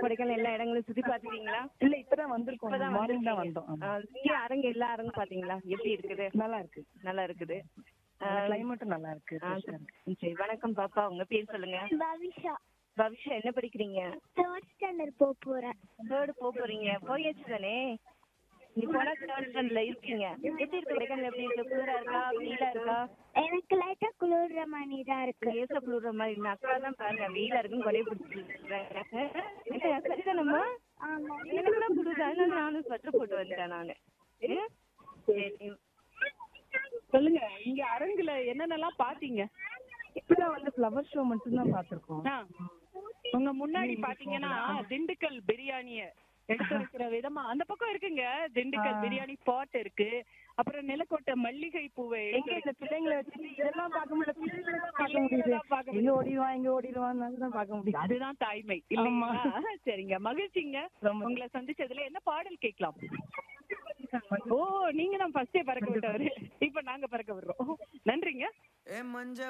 கொடைக்கானல் எல்லா இடங்களும் சுத்தி பாத்துட்டீங்களா இல்ல இப்பதான் வந்திருக்கோம் இப்பதான் மார்னிங் தான் வந்திருக்கீங்க. வந்தோம் ஆ, இங்க அரங்கு எல்லா அரங்கும் பாத்தீங்களா எப்படி இருக்குது நல்லா இருக்கு நல்லா இருக்குது ஆ, கிளைமேட்டும் நல்லா இருக்கு ஆ, fresh ஆ இருக்கு. சரி வணக்கம் பாப்பா உங்க பேர் சொல்லுங்க பவிஷா பவிஷா என்ன படிக்கிறீங்க தேர்ட் ஸ்டாண்டர்ட் போக போறேன் தேர்டு போக போறீங்க போயாச்சு தானே நீ போனா தேர்ட் ஸ்டாண்டர்ட்ல இருக்கீங்க எப்படி இருக்கு கொடைக்கானல் எப்படி இருக்கு குளிரா இருக்கா வெயிலா இருக்கா எனக்கு லைட்டா குளிர்ற மாதிரி தான் இருக்கு லேசா குளிர்ற மாதிரி நான் அக்கா தான் பாருங்க வெயிலா இருக்குன்னு கொடைய பிடிச்சிருக்கேன் சரிதானம்மா ஆமா எனக்கு தான் குளிர் அதனால நானும் ஸ்வெட்டர் போட்டு வந்துட்டேன் நானு ஏ? சரி சொல்லுங்க இங்க அரங்குல என்னென்னலாம் பாத்தீங்க இப்பதான் வந்து ஃப்ளவர் ஷோ மட்டும் தான் பாத்திருக்கோம் ஆ. உங்க முன்னாடி பாத்தீங்கன்னா திண்டுக்கல் பிரியாணிய எடுத்துரைக்கிற விதமா அந்த பக்கம் இருக்குங்க திண்டுக்கல் ஆ. பிரியாணி ஸ்பாட் இருக்கு அப்புறம் நிலக்கோட்டை மல்லிகை பூவை எங்க இந்த பிள்ளைங்களை வச்சுட்டு இதெல்லாம் பார்க்க முடியல பிள்ளைங்களை தான் பார்க்க முடியுது பிள்ளைங்களை பார்க்க இங்க ஓடிடுவான் இங்க ஓடிடுவான் தான் பார்க்க முடியுது அதுதான் தாய்மை இல்லைங்களா சரிங்க மகிழ்ச்சிங்க ரொம்ப. உங்களை சந்திச்சதுல என்ன பாடல் கேட்கலாம் ஓ நீங்க தான் ஃபர்ஸ்டே பறக்க விட்டவரு இப்ப நாங்க பறக்க விடுறோம் நன்றிங்க ஏ மஞ்ச